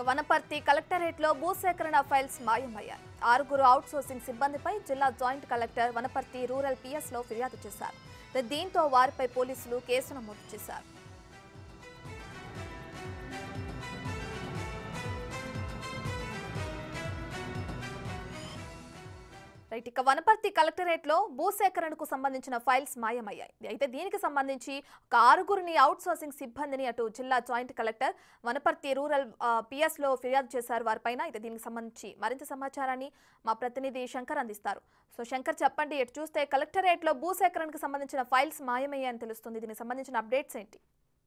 వనపర్తి కలెక్టరేట్లో భూసేకరణ ఫైల్స్ మాయమయ్యాయి ఆరుగురు అవుట్సోర్సింగ్ సిబ్బందిపై జిల్లా జాయింట్ కలెక్టర్ వనపర్తి రూరల్ పిఎస్లో ఫిర్యాదు చేశారు దీంతో వారిపై పోలీసులు కేసు నమోదు చేశారు రైట్ ఇక వనపర్తి కలెక్టరేట్ లో భూసేకరణకు సంబంధించిన ఫైల్స్ మాయమయ్యాయి అయితే దీనికి సంబంధించి ఒక ఆరుగురిని అవుట్ సోర్సింగ్ సిబ్బందిని అటు జిల్లా joint collector Wanaparthy rural PS లో ఫిర్యాదు చేశారు వారిపైన అయితే దీనికి సంబంధించి మరింత సమాచారాన్ని మా ప్రతినిధి శంకర్ అందిస్తారు సో శంకర్ చెప్పండి ఎటు చూస్తే కలెక్టరేట్ లో భూసేకరణకు సంబంధించిన ఫైల్స్ మాయమయ్యాయని తెలుస్తుంది దీనికి సంబంధించిన అప్డేట్స్ ఏంటి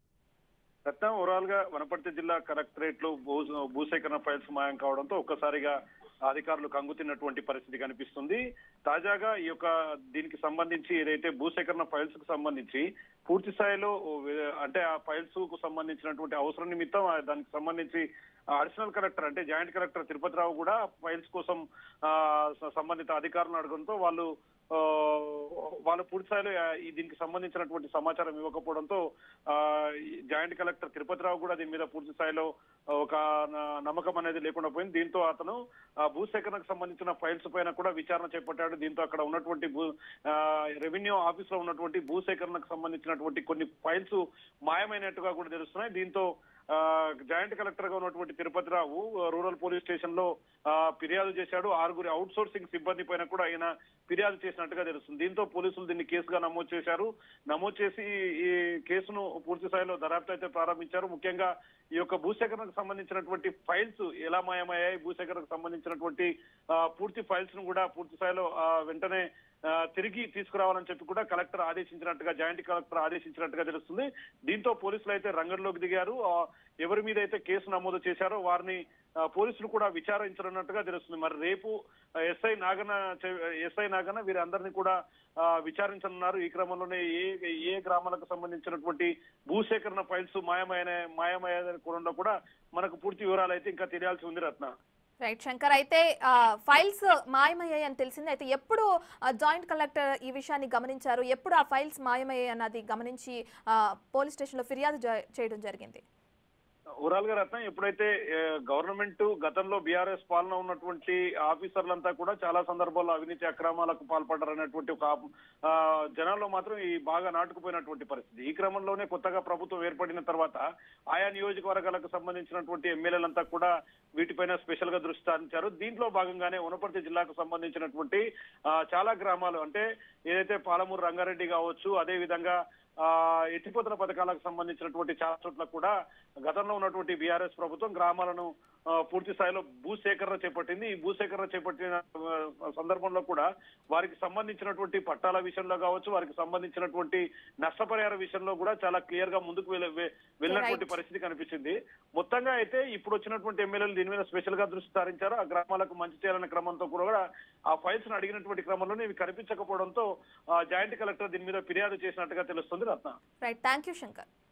రత్నం ఓవరాల్ గా వనపర్తి జిల్లా కలెక్టరేట్ లో భూ భూసేకరణ ఫైల్స్ మాయం కావడంతో ఒక్కసారిగా అధికారులు కంగుతిన్నటువంటి పరిస్థితి కనిపిస్తుంది తాజాగా ఈ యొక్క దీనికి సంబంధించి ఏదైతే భూసేకరణ ఫైల్స్ కు సంబంధించి పూర్తి స్థాయిలో వే- అంటే ఆ ఫైల్స్ కు సంబంధించినటువంటి అవసరం నిమిత్తం ఆ దానికి సంబంధించి అడిషనల్ కలెక్టర్ అంటే జాయింట్ కలెక్టర్ తిరుపతి రావు కూడా ఫైల్స్ కోసం ఆ, స- సంబంధిత అధికారులను అడగడంతో వాళ్ళు ఆ, వాళ్ళు పూర్తి స్థాయిలో ఆ, ఈ దీనికి సంబంధించినటువంటి సమాచారం ఇవ్వకపోవడంతో ఆ, ఈ జాయింట్ కలెక్టర్ తిరుపతి రావు కూడా దీని మీద పూర్తి స్థాయిలో ఒక న- నమ్మకం అనేది లేకుండా పోయింది దీంతో అతను ఆ భూసేకరణకు సంబంధించిన ఫైల్స్ పైన కూడా విచారణ చేపట్టాడు దీంతో అక్కడ ఉన్నటువంటి భూ ఆ, రెవెన్యూ ఆఫీస్ లో ఉన్నటువంటి భూసేకరణకు సంబంధించినటువంటి కొన్ని ఫైల్స్ మాయమైనట్టుగా కూడా తెలుస్తున్నాయి దీంతో ఆ, జాయింట్ కలెక్టర్ గా ఉన్నటువంటి Tirupathi Rao rural police station లో ఆ, ఫిర్యాదు చేశాడు ఆరుగురి అవుట్ సోర్సింగ్ సిబ్బంది పైన కూడా ఆయన ఫిర్యాదు చేసినట్టుగా తెలుస్తుంది దీంతో పోలీసులు దీన్ని కేసుగా నమోదు చేశారు నమోదు చేసి ఈ కేసును పూర్తి స్థాయిలో దర్యాప్తు అయితే ప్రారంభించారు ముఖ్యంగా ఈ యొక్క భూసేకరణకు సంబంధించినటువంటి ఫైల్స్ ఎలా మాయమయ్యాయి భూసేకరణకు సంబంధించినటువంటి ఆ, పూర్తి ఫైల్స్ ను కూడా పూర్తి స్థాయిలో ఆ, వెంటనే ఆ, తిరిగి తీసుకురావాలని చెప్పి కూడా కలెక్టర్ ఆదేశించినట్టుగా జాయింట్ కలెక్టర్ ఆదేశించినట్టుగా తెలుస్తుంది దీంతో పోలీసులు అయితే రంగంలోకి దిగారు ఆ, ఎవరి మీద అయితే కేసు నమోదు చేశారో వారిని ఆ, పోలీసులు కూడా విచారించనున్నట్టుగా తెలుస్తుంది మరి రేపు ఆ, ఎస్ఐ నాగన చె- ఎస్ఐ నాగన వీరందరినీ కూడా ఆ, విచారించనున్నారు ఈ క్రమంలోనే ఏ ఏ గ్రామాలకు సంబంధించినటువంటి భూసేకరణ ఫైల్స్ మాయమైన మాయమయ్యాదని కూడా కూడా మనకు పూర్తి వివరాలు అయితే ఇంకా తెలియాల్సి ఉంది రత్న రైట్ శంకర్ అయితే ఆ, ఫైల్స్ మాయమయ్యాయి అని తెలిసింది అయితే ఎప్పుడు ఆ, జాయింట్ కలెక్టర్ ఈ విషయాన్ని గమనించారు ఎప్పుడు ఆ ఫైల్స్ మాయమయ్యాయి అన్నది గమనించి ఆ, పోలీస్ స్టేషన్లో ఫిర్యాదు జ- చేయడం జరిగింది ఓవరాల్ గా రత్నం ఎప్పుడైతే ఏ, గవర్నమెంట్ గతంలో బీఆర్ఎస్ పాలన ఉన్నటువంటి ఆఫీసర్లంతా కూడా చాలా సందర్భాల్లో అవినీతి అక్రమాలకు పాల్పడ్డారనేటువంటి ఒక ఆప్- ఆ, జనాల్లో మాత్రం ఈ బాగా నాటుకుపోయినటువంటి పరిస్థితి ఈ క్రమంలోనే కొత్తగా ప్రభుత్వం ఏర్పడిన తర్వాత ఆయా నియోజకవర్గాలకు సంబంధించినటువంటి ఎమ్మెల్యేలంతా కూడా వీటిపైన స్పెషల్ గా దృష్టి సారించారు దీంట్లో భాగంగానే ఉనపర్తి జిల్లాకు సంబంధించినటువంటి ఆ, చాలా గ్రామాలు అంటే ఏదైతే పాలమూరు రంగారెడ్డి కావచ్చు అదే విధంగా ఆ ఎత్తిపోతల పథకాలకు సంబంధించినటువంటి చాలా చోట్ల కూడా గతంలో ఉన్నటువంటి బీఆర్ఎస్ ప్రభుత్వం గ్రామాలను ఆ, పూర్తి స్థాయిలో భూసేకరణ చేపట్టింది ఈ భూసేకరణ చేపట్టిన ఆ, సందర్భంలో కూడా వారికి సంబంధించినటువంటి పట్టాల విషయంలో కావచ్చు వారికి సంబంధించినటువంటి నష్టపరిహార విషయంలో కూడా చాలా క్లియర్ గా ముందుకు వెళ్ళ- వె- వెళ్ళినటువంటి Right. పరిస్థితి కనిపించింది మొత్తంగా అయితే ఇప్పుడు వచ్చినటువంటి ఎమ్మెల్యేలు దీని మీద స్పెషల్ గా దృష్టి సారించారు ఆ గ్రామాలకు మంచి చేయాలనే క్రమంతో కూడా ఆ ఫైల్స్ ను అడిగినటువంటి క్రమంలోనే ఇవి కనిపించకపోవడంతో ఆ, జాయింట్ కలెక్టర్ దీని మీద ఫిర్యాదు చేసినట్టుగా తెలుస్తుంది Ratna right thank you Shankar